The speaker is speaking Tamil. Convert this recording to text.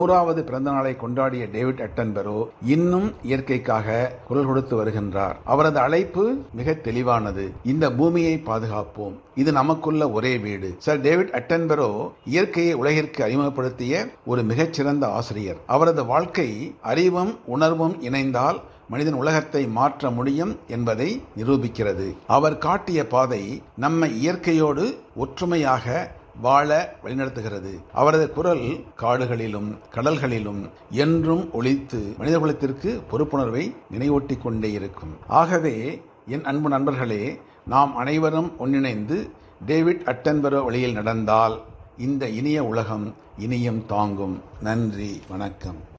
நூறாவது பிறந்த நாளை கொண்டாடிய டேவிட் அட்டன்பெரோ இன்னும் இயற்கைக்காக குரல் கொடுத்து வருகின்றார் அவரது அழைப்பு மிக தெளிவானது இந்த பூமியை பாதுகாப்போம் இது நமக்குள்ள ஒரே வீடு சர் டேவிட் அட்டன்பெரோ இயற்கையை உலகிற்கு அறிமுகப்படுத்திய ஒரு மிகச்சிறந்த ஆசிரியர் அவரது வாழ்க்கை அறிவும் உணர்வும் இணைந்தால் மனிதன் உலகத்தை மாற்ற முடியும் என்பதை நிரூபிக்கிறது அவர் காட்டிய பாதை நம்மை இயற்கையோடு ஒற்றுமையாக வாழ வழிநடத்துகிறது அவரது குரல் காடுகளிலும் கடல்களிலும் என்றும் ஒழித்து மனிதகுலத்திற்கு பொறுப்புணர்வை நினைவூட்டிக் கொண்டே இருக்கும் ஆகவே என் அன்பு நண்பர்களே நாம் அனைவரும் ஒன்றிணைந்து டேவிட் அட்டன்பரோ வழியில் நடந்தால் இந்த இனிய உலகம் இனியும் தாங்கும் நன்றி வணக்கம்